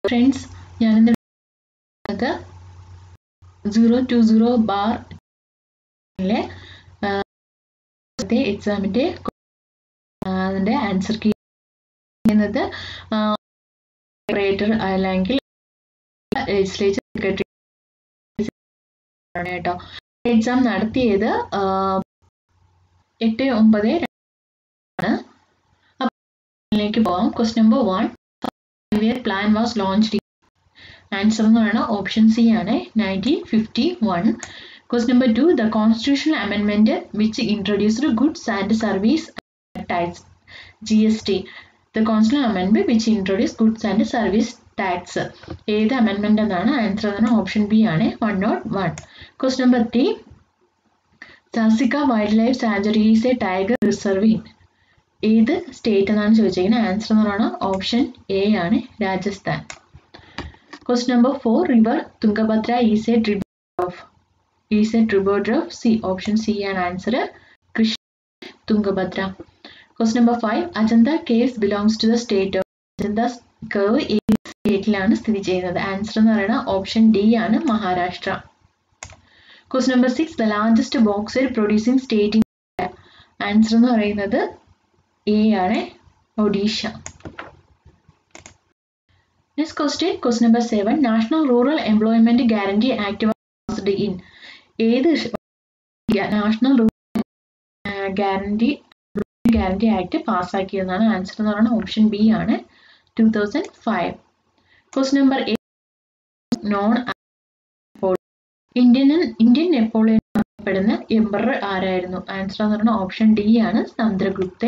Friends ഞാനിന്ന് zero to zero bar എക്സാമിൻ്റെ അതിൻ്റെ ആൻസർ കീ ചെയ്യുന്നത് ഓപ്പറേറ്റർ അല്ലെങ്കിൽ ലെജിസ്ലേച്ചർ സെക്രട്ടറി ആണ് കേട്ടോ എക്സാം നടത്തിയത് എട്ട് ഒമ്പത് ആണ് ലേക്ക് പോവാം question number one year plan was launched answer എന്ന് പറയുന്നത് ഓപ്ഷൻ സി ആണ് nineteen fifty one quest number two the constitutional അമെൻമെന്റ് which introduced goods and service tax G S T the constitution അമെൻമെന്റ് which introduce goods and service tax ഏത് അമെൻമെന്റ് എന്നാണ് answer എന്നാണ് option B ആണ് one not one quest number three Sariska wildlife sanctuary is a tiger reserve in ഏത് state എന്നാണ് ചോദിച്ചിരിക്കുന്നത് answer എന്ന് പറയുന്നത് option A ആണ് Rajasthan quest number four river Tungabhadra is a tribute of is a tribute of C option C ആണ് answer Krishna Tungabhadra quest number five Ajanta caves belongs to the state of Ajanta cave ഏത് സ്റ്റേറ്റിലാണ് സ്ഥിതി ചെയ്യുന്നത് ആൻസർ എന്ന് പറയുന്നത് ഓപ്ഷൻ ഡി ആണ് Maharashtra quest number six the largest bauxite producing state in India answer എന്ന് പറയുന്നത് എ ആണ് Odisha next question quest number seven national rural employment guarantee act passed in ഏത് national rural guarantee guarantee act പാസ്സാക്കിയതെന്നാണ് answer എന്ന് പറയുന്നത് option B ആണ് two thousand five quest number eight non Indian Indian Napoleon അറിയപ്പെടുന്ന emperor ആരായിരുന്നു answer എന്ന് പറയുന്നത് option D ആണ് Chandragupta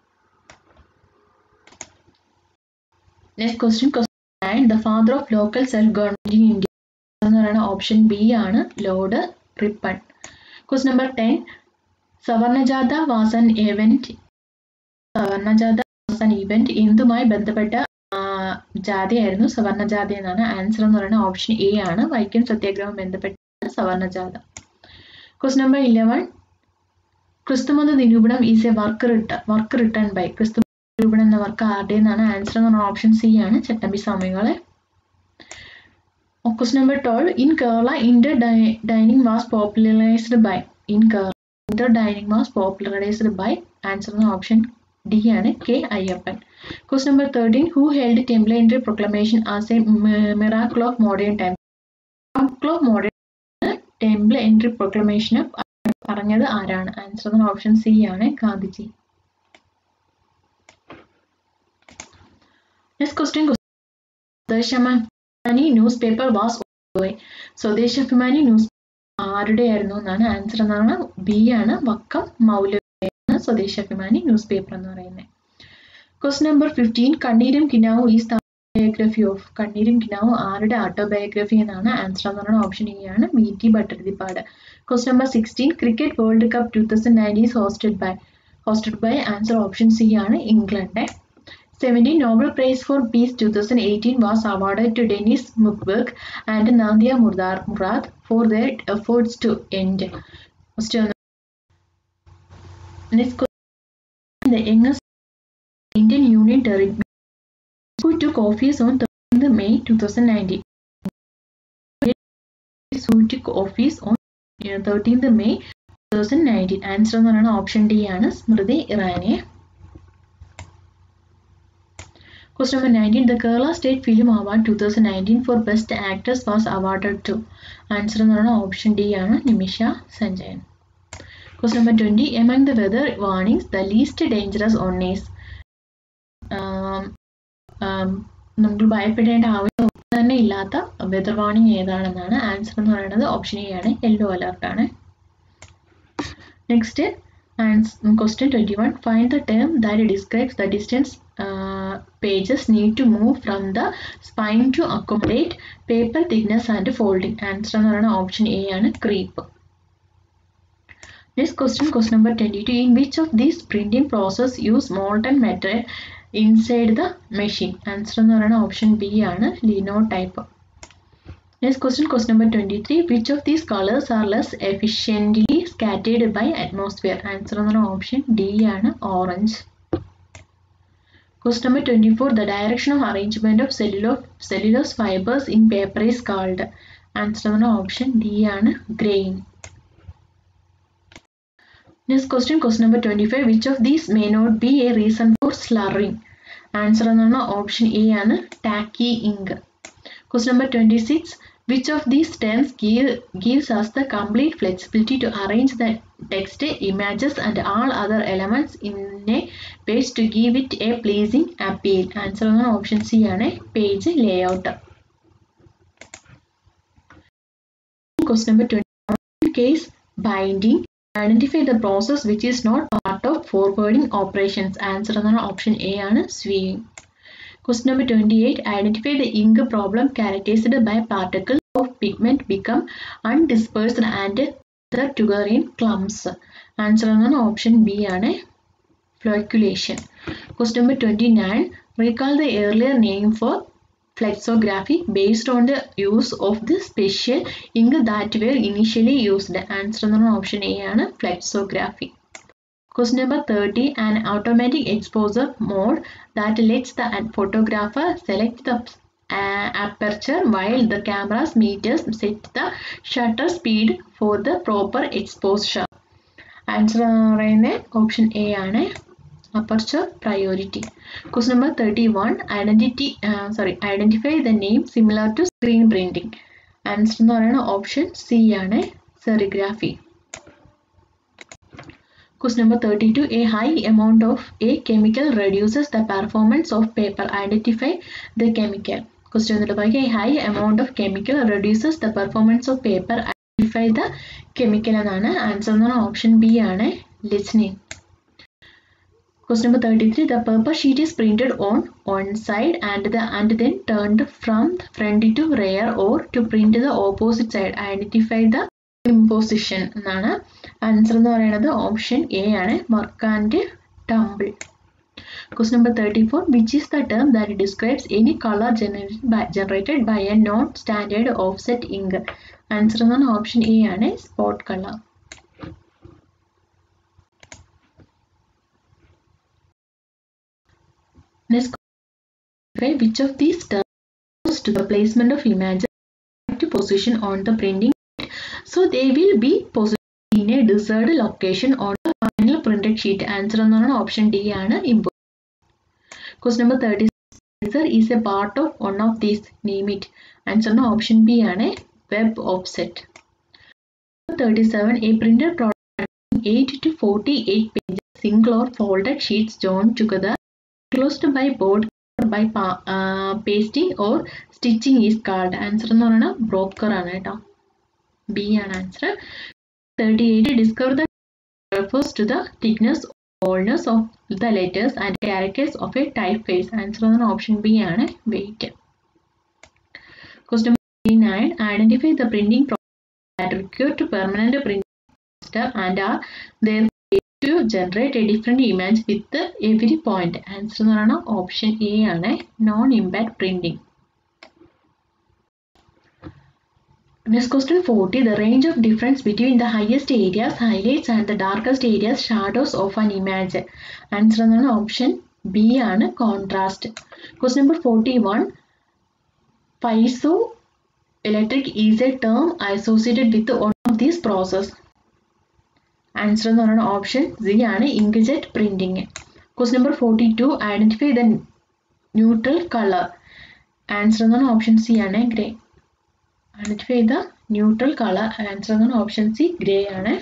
next question question the father of local self government in India എന്ന് പറയുന്ന ഓപ്ഷൻ ബി ആണ് lord Ripon quest number ten സവർണജാത was an event സവർണജാത വാസൻ ഇവന്റ് എന്തുമായി ബന്ധപ്പെട്ട ജാഥയായിരുന്നു സവർണജാഥ എന്നാണ് ആൻസർ എന്ന് പറയുന്നത് ഓപ്ഷൻ എ ആണ് വൈക്കം സത്യാഗ്രഹം ബന്ധപ്പെട്ട സവർണജാഥ question number eleven Kristumata Nirupanam is a work written work written by Kristu Nirupanam എന്ന വർക്ക് ആരുടെ എന്നാണ് ആൻസർ എന്ന് പറഞ്ഞ ഓപ്ഷൻ സി ആണ് ചട്ടമ്പി സ്വാമികളെ quest number twelve in Kerala inter dining was popularized by in Kerala inter dining was popularized by answer എന്ന ഓപ്ഷൻ ഡി ആണ് K Ayyappan quest number thirteen who held temple entry proclamation as a miracle of modern time miracle of modern temple entry പ്രൊക്ലമേഷന് പറഞ്ഞത് ആരാണ് answer എന്ന option C ആണ് Gandhiji next question Swadeshabhimani newspaper was Swadeshabhimani news ആരുടെ ആയിരുന്നു എന്നാണ് answer എന്നാണ് ബി ആണ് വക്കം മൗലവിയാണ് സ്വദേശാഭിമാനി ന്യൂസ് പേപ്പർ എന്ന് പറയുന്നത് ക്വസ്റ്റ് നമ്പർ ഫിഫ്റ്റീൻ കണ്ണീരും കിനാവും ഈ ബയോഗ്രഫി ഓഫ് കണ്ണീരും കിനാവും ആരുടെ ഓട്ടോബയോഗ്രഫി എന്നാണ് ആൻസർ എന്ന് പറയുന്നത് ഓപ്ഷൻ ഇ ആണ് V T Bhattathiripad quest number sixteen cricket world cup two thousand nineteen hosted by hosted by answer option C ആണ് England seventeen Nobel prize for peace two thousand eighteen was award to Denis മുക്ബർഗ് and Nadia Murad Murad for their efforts to end The youngest Indian Union territory who took office on 13th May 2019. Who took office on 13th May 2019. Answer എന്ന് പറയുന്നത് option D ആണ് സ്മൃതി Irani Question number 19. The Kerala State Film Award 2019 for Best Actress was awarded to. Answer എന്ന് പറയുന്നത് option D ആണ് നിമിഷ Sanjayan Question number 20. Among the weather warnings, the least dangerous one is നമ്മൾ ഭയപ്പെടേണ്ട ആവശ്യം തന്നെ ഇല്ലാത്ത വെതർ വാർണിംഗ് ഏതാണെന്നാണ് ആൻസർ എന്ന് പറയുന്നത് ഓപ്ഷൻ എ ആണ് യെല്ലോ അലർട്ട് ആണ് next question twenty one find the term that describes the distance pages need to move from the spine to accommodate paper thickness and folding. Answer എന്ന് പറയുന്നത് option A ആണ് creep next question question number twenty two in which of these printing process use molten metal inside the machine answer എന്ന് പറയുന്നത് option B ആണ് linotype next question question number twenty three which of these colours are less efficiently scattered by atmosphere answer എന്ന് പറയുന്നത് option D ആണ് orange Question number 24. The direction of arrangement of cellulo- cellulose fibers in paper is called. Answer ആണ് option D ആണ് grain next question question number twenty five which of these may not be a reason for slurring answer എന്നാണ് option A ആണ് tacky ink question number twenty six Which of these terms give, gives us the complete flexibility to arrange the text, images and all other elements in a page to give it a pleasing appeal? Answer on option C ആണ് page layout. Question number 21. Case binding. Identify the process which is not part of forwarding operations. Answer on option A ആണ് sweeping. Question number 28. Identify the ink problem characterized by particles of pigment become undispersed and the together in clumps. Answer on option B ആണ് flocculation. Question number 29. Recall the earlier name for flexography based on the use of the special ink that were initially used. Answer on option A ആണ് flexography. Question number 30. An automatic exposure mode that lets the photographer select the uh, aperture while the camera's meters set the shutter speed for the proper exposure. Answer പറയുന്നത് option A ആണ് aperture priority quest number thirty one identity sorry identify the name similar to screen printing answer എന്ന് പറയുന്നത് option C ആണ് serigraphy Question number 32. A high amount of a chemical reduces the performance of paper. Identify the chemical. Question number 5. A high amount of chemical reduces the performance of paper. Identify the chemical എന്നാണ് answer എന്നാണ് option B ആണ് listening Question number 33. The paper sheet is printed on one side and the and then turned from front to rear or to print the opposite side. Identify the imposition എന്നാണ് answer എന്ന് പറയുന്നത് option A ആണ് work and tumble quest number thirty four which is the term that describes any colour generated by a non standard offset ink answer എന്നാണ് option A ആണ് spot colour Next, which of these terms to the placement of images to position on the printing so they will be positioned in a desired location on the final printed sheet. Answer എന്നാണ് option D ആണ് important quest number thirty six is a part of one of these name it ആൻസറിന് option B ആണ് web offset thirty seven a printed product eight to forty eight pages single or folded sheets join together closed by board by pasting or stitching is called answer എന്ന് പറയുന്നത് broker ആണ് കേട്ടോ B ആണ് answer thirty eight discover the refers to the thickness boldness of the letters and characters of a typeface answer എന്ന് option B ആണ് weight question nine identify the printing that require to permanent printing system and are there to generate a different image with every point answer എന്ന് പറയുന്നത് option A ആണ് non impact printing Next question 40. The range of difference between the highest areas, highlights and the darkest areas, shadows of an image. Answer എന്നാണ് option B ആണ് contrast quest number forty one piezoelectric is a term associated with one of these process answer എന്ന് പറയുന്നത് option C ആണ് inkjet printing quest number forty two identify the neutral colour answer എന്നാണ് option C ആണ് grey identify the neutral colour answer എന്നാണ് option C grey ആണ്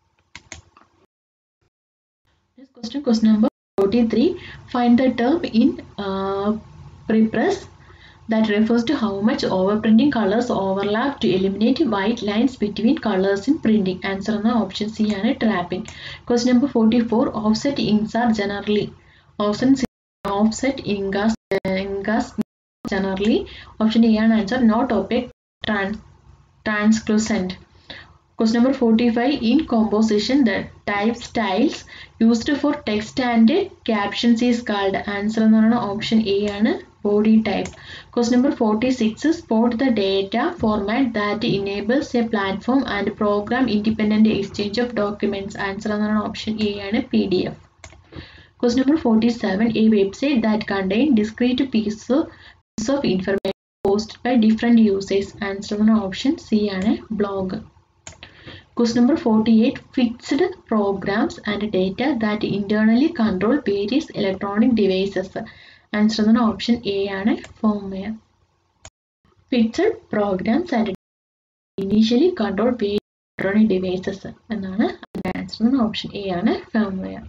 question question number forty three find the term in prepress that refers to how much overprinting colors overlap to eliminate white lines between colors in printing. Answer on the option C ആണ് trapping. Question number 44. Offset inks are generally offset offset inkas inkas generally option A ആണ് answer not opaque trans translucent. Question number 45. In composition, the type styles used for text and captions is called answer എന്ന് പറയുന്നത് option A ആണ് body type. Question number 46 spot the data format that enables a platform and program independent exchange of documents. Answer എന്നാണ് option A ആണ് P D F Question number 47. A website that contains discrete pieces of, piece of information posted by different users. Answer on option C ആണ് blog. Question number 48. Fixed programs and data that internally control various electronic devices. Answer on option A ആണ് firmware. Fixed programs and initially control various electronic devices എന്നാണ് അതിൻ്റെ answer option A ആണ് firmware.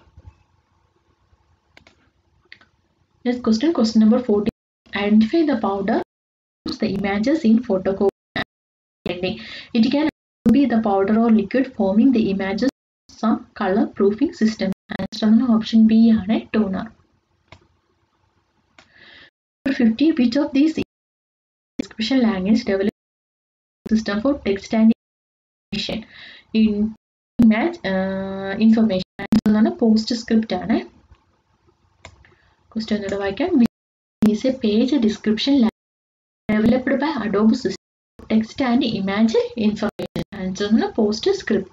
Next question, question number 40. Identify the powder the images in photocopy printing. It can be the powder or liquid forming the images some color proofing system. Answer on option B ആണ് toner. Number 50. Which of these description language developed system for text and information in image uh, information? Answer on PostScript ആണ്. Question ഒന്നുകൂടെ വായിക്കാം is a page description language developed by Adobe System for text and image information. Answer on PostScript.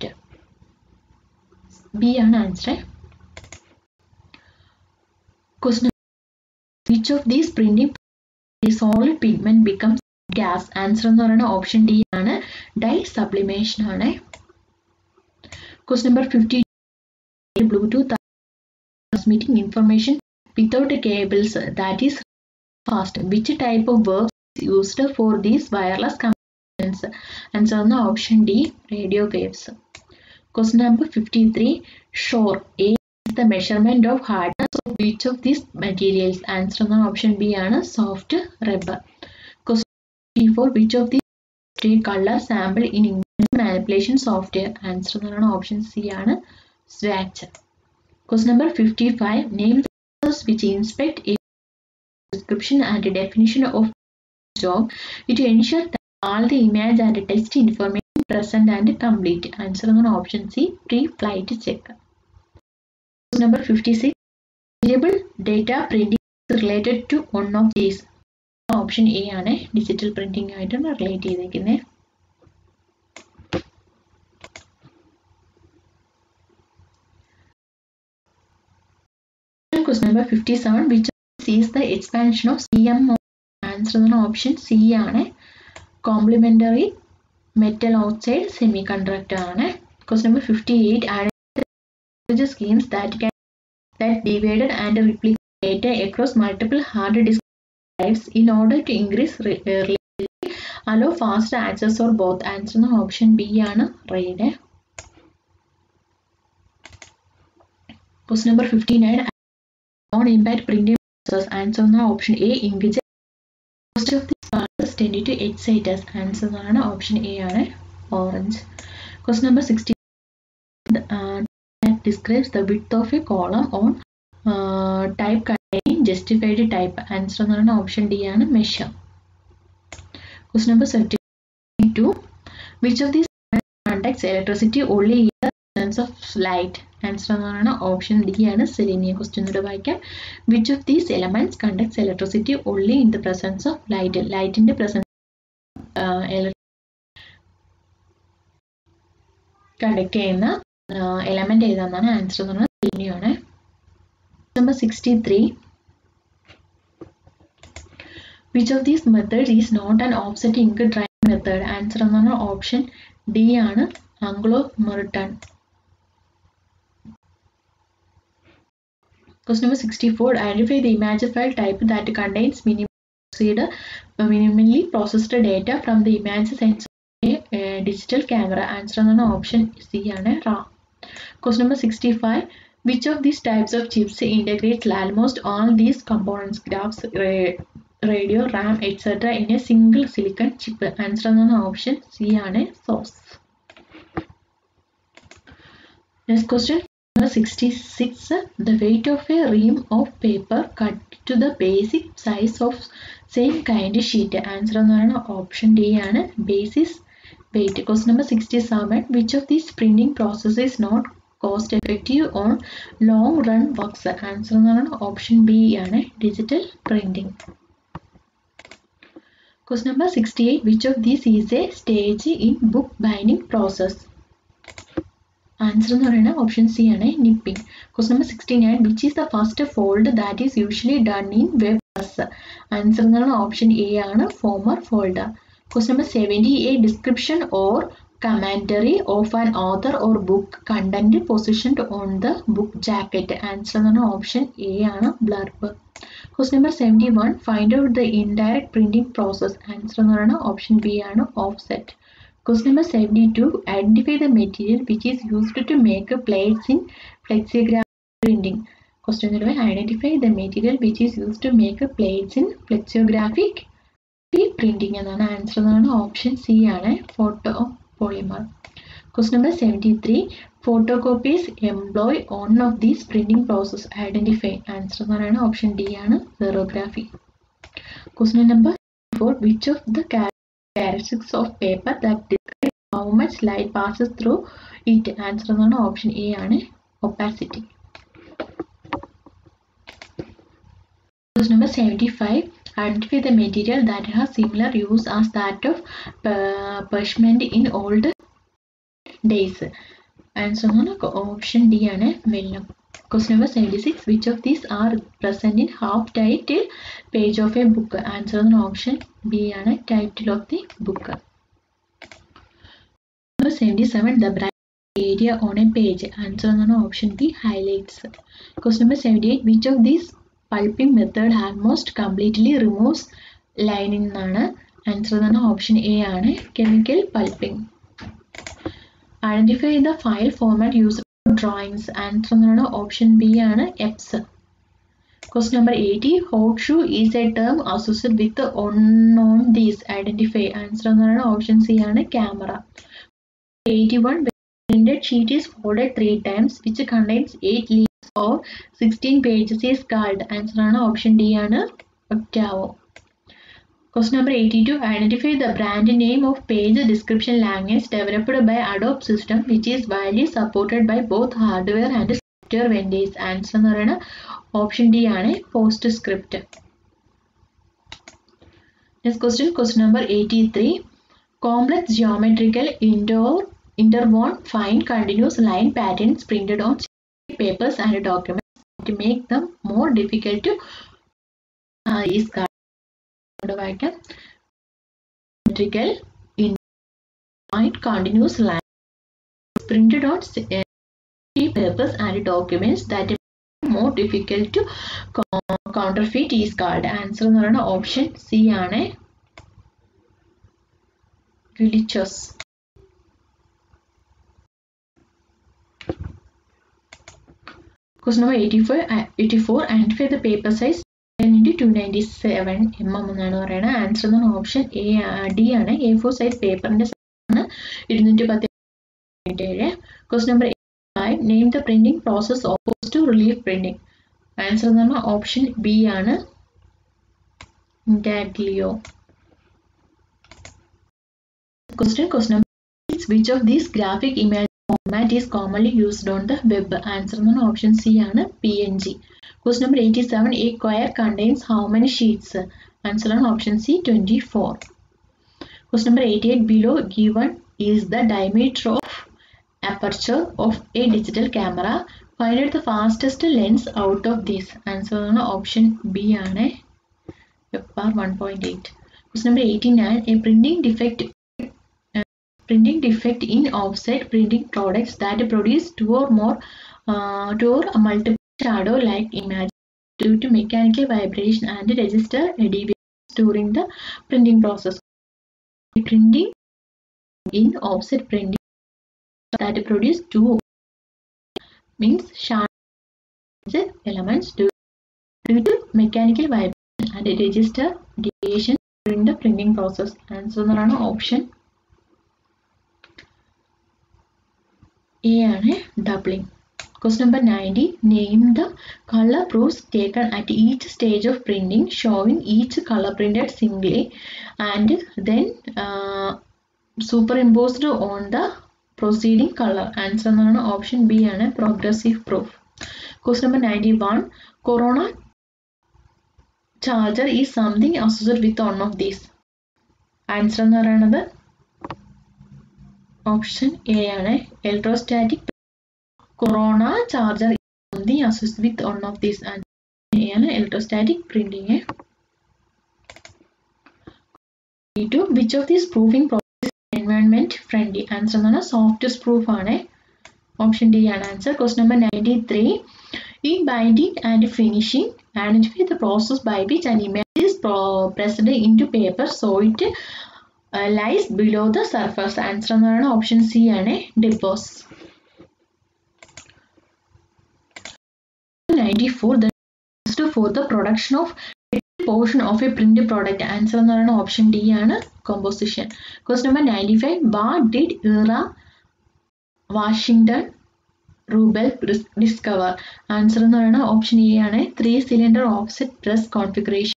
B ആണ് ആൻസർ Question Which of these printing a solid pigment becomes gas? Answer എന്ന് പറയുന്ന option D ആണ് dye sublimation ആണ് Question number 50 Bluetooth transmitting information without cables that is fast. Which type of work is used for these wireless communications? Answer on the option D, radio waves. Question number 53. Sure, A is the measurement of hardness of which of these materials? Answer on the option B ആണ് soft rubber. Question 54. Which of these take color sample in image manipulation software? Answer on the option C ആണ് swatch. Question number 55. Name the process which inspect a description and definition of job it ensure that all the image and text information present and complete. Answer on option C pre-flight check. Question number 56. Variable data printing is related to one of these. Option A ആണ് digital printing ആയിട്ടാണ് relate ചെയ്തേക്കുന്നത് Question number 57. Which is the expansion of CMO? Answer on option C ആണ് complementary metal oxide semiconductor ആണ് Question number 58. Identify schemes that can that divided and replicate data across multiple hard disk drives in order to increase re- reliability, allow faster access or both. Answer on option B ആണ് RAID. Question number 59. Non-impact printing process. Answer on option A. Inkjet. Most of these parts tend to excite us. Answer on option A ആണ് orange. Question number 60. Uh, that describes the width of a column on uh, type containing justified type. Answer on option D ആണ് measure. Question number 72. Which of these conducts electricity only in the presence of light? Answer എന്നാണ് option D ആണ് selenium question കൂടെ വായിക്കാം which of these elements conducts electricity only in the presence of light ലൈറ്റിന്റെ presence conduct ചെയ്യുന്ന element ഏതാണെന്നാണ് answer എന്ന് പറയുന്നത് selenium ആണ് number sixty three which of these method is not an offset ink dry method answer എന്ന് പറഞ്ഞാൽ option D ആണ് ആംഗ്ലോ മെറിട്ടൺ Question number 64. Identify the image file type that contains minimally, minimally processed data from the image sensor a, a digital camera. Answer on option C ആണ് RAW. Question number 65. Which of these types of chips integrates almost all these components, graphs, ra- radio, RAM, etc. in a single silicon chip? Answer on option C ആണ് source. Next question. Number 66. The weight of a ream of paper cut to the basic size of same kind sheet. Answer എന്ന് പറയുന്നത് option D ആണ് basis weight quest number sixty seven which of these printing process is not cost effective on long run works answer എന്ന് പറയുന്നത് option B ആണ് digital printing quest number sixty eight which of these is a stage in book binding process answer എന്ന് പറയുന്നത് option C ആണ് nipping quest number sixty nine which is the first fold that is usually done in web plus answer എന്ന് പറയുന്നത് option A ആണ് former folder quest number seventy a description or commentary of an author or book content positioned on the book jacket answer എന്ന് പറഞ്ഞാൽ option A ആണ് blurb quest number seventy one find out the indirect printing process answer എന്ന് പറയുന്നത് option B ആണ് offset Question number 72. Identify the material which is used to make plates in flexographic printing. Question number Identify the material which is used to make plates in flexographic printing എന്നാണ് answer എന്നാണ് option C ആണ് photopolymer quest number seventy three photocopies employ on of these printing process identify answer എന്ന് പറയുന്നത് option D ആണ് xerography question number four which of the characteristics of paper that describe how much light passes through it answer എന്നാണ് option A ആണ് opacity Question number 75. Identify the material that has similar use as that of uh, parchment in old days. Answer on option D ആണ് വെള്ളം Question number 76. Which of these are present in half title page of a book? Answer on option B ആണ് title of the book. Number 77. The bright area on a page. Answer on option B highlights. Question number 78. Which of these pulping method almost completely removes lining എന്നാണ് answer തന്നെ option A ആണ് chemical pulping identify the file format use drawings answer എന്നാണ് option B ആണ് EPS quest number eighty hot shoe is a term associate with on on these identify answer എന്നാണ് option C ആണ് camera eighty one printed sheet is folded three times which contains eight leaves or 16 pages is called answer ആണ് option D ആണ് octavo Question number 82. Identify the brand name of page description language developed by Adobe System which is widely supported by both hardware and software vendors. Answer എന്ന് പറയുന്നത് option D ആണ് PostScript next question question number eighty three complex geometrical indoor interwoven fine continuous line patterns printed on papers and documents to make them more difficult to uh, is വായിക്കാം symmetrical in fine continuous line printed on papers and documents that are more difficult to counterfeit is called answer എന്ന് പറയുന്നത് option C ആണ് glitches Question number 84, uh, 84 identify the paper size 10 into 297 mm എന്നാണ് പറയുന്നത് answer എന്നാണ് option A D ആണ് A four size പേപ്പറിന്റെ ആണ് ഇരുന്നൂറ്റി പത്ത് ഏഴ് quest number five name the printing process oppose to relief printing answer എന്ന് പറഞ്ഞാൽ ഓപ്ഷൻ ബി ആണ് intaglio question quest number which of these graphic image format is commonly used on the web. Answer on option C ആണ് PNG. Question number 87. A square contains how many sheets? Answer on option C 24. Question number 88. Below given is the diameter of aperture of a digital camera. Find out the fastest lens out of this. Answer on option B ആണ് FR 1.8. Question number 89. A printing defect printing defect in offset printing products that produce two or more uh, two or multiple shadow like image due to mechanical vibration and register deviations during the printing process printing in offset printing that produce two means shadow elements due, due to mechanical vibration and register deviation during the printing process answer എന്നാണ് option A ആണ് doubling. Question number 90. Name the color proofs taken at each stage of printing showing each color printed singly and then uh, superimposed on the proceeding color. Answer എന്നാണ് option B ആണ് progressive proof quest number ninety one corona charger is something associate with one of these answer എന്ന് പറയുന്നത് option A ആണ് electrostatic corona charger the associate with one of these ആണ് electrostatic printing two which of these proofing process environment friendly answer എന്നാണ് സോഫ്റ്റ്വെസ്റ്റ് proof ആണ് option D ആണ് answer quest number ninety three In binding and finishing, identify the process by which an image is pressed into paper so it uh, lies below the surface. Answer എന്നാണ് option C ആണ് ഡിപ്പോസ് ninety four for the production of portion of a print product answer എന്ന് പറയുന്നത് option D ആണ് composition quest number ninety five what did Ira Washington Rubel discover answer എന്ന് പറയുന്നത് option A ആണ് three cylinder offset press configuration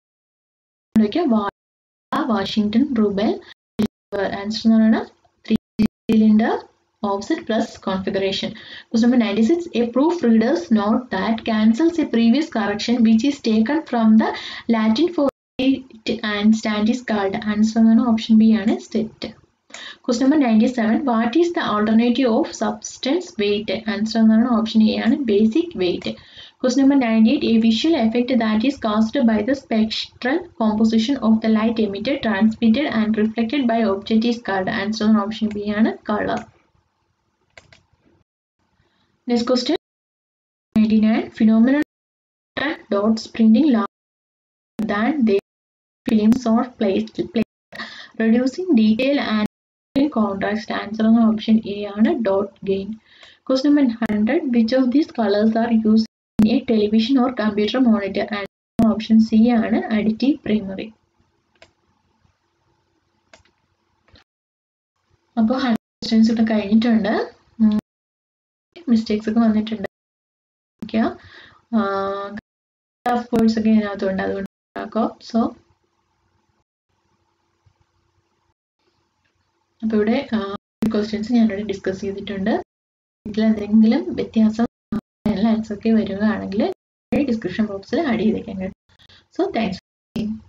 Washington Rubel answer എന്ന് പറയുന്നത് three cylinder offset plus configuration. Question number 96. A proofreader's note that cancels a previous correction which is taken from the Latin for it and stand is called. Answer on option B ആണ് state. Question number 97. What is the alternative of substance weight? Answer on option A ആണ് basic weight. Question number 98. A visual effect that is caused by the spectral composition of the light emitted, transmitted and reflected by object is called. Answer on option B ആണ് color. Next question 99 phenomenon dots printing larger than their films or placed, placed reducing detail and contrast answer on option A ആണ് dot gain question number 100 which of these colors are used in a television or computer monitor and option C ആണ് additive primary അപ്പോൾ hundred questions ഇവിടെ കഴിഞ്ഞിട്ടുണ്ട് mistakes ഒക്കെ വന്നിട്ടുണ്ട് tough words ഒക്കെ ഇതിനകത്തുണ്ട് അതുകൊണ്ട് സോ അപ്പോൾ ഇവിടെ ക്വസ്റ്റ്യൻസ് ഞാനിവിടെ ഡിസ്കസ് ചെയ്തിട്ടുണ്ട് ഇതിൽ എന്തെങ്കിലും വ്യത്യാസം ആൻസർ ഒക്കെ വരികയാണെങ്കിൽ ഡിസ്ക്രിപ്ഷൻ ബോക്സിൽ ആഡ് ചെയ്തേക്കാൻ കേട്ടോ സോ താങ്ക്സ്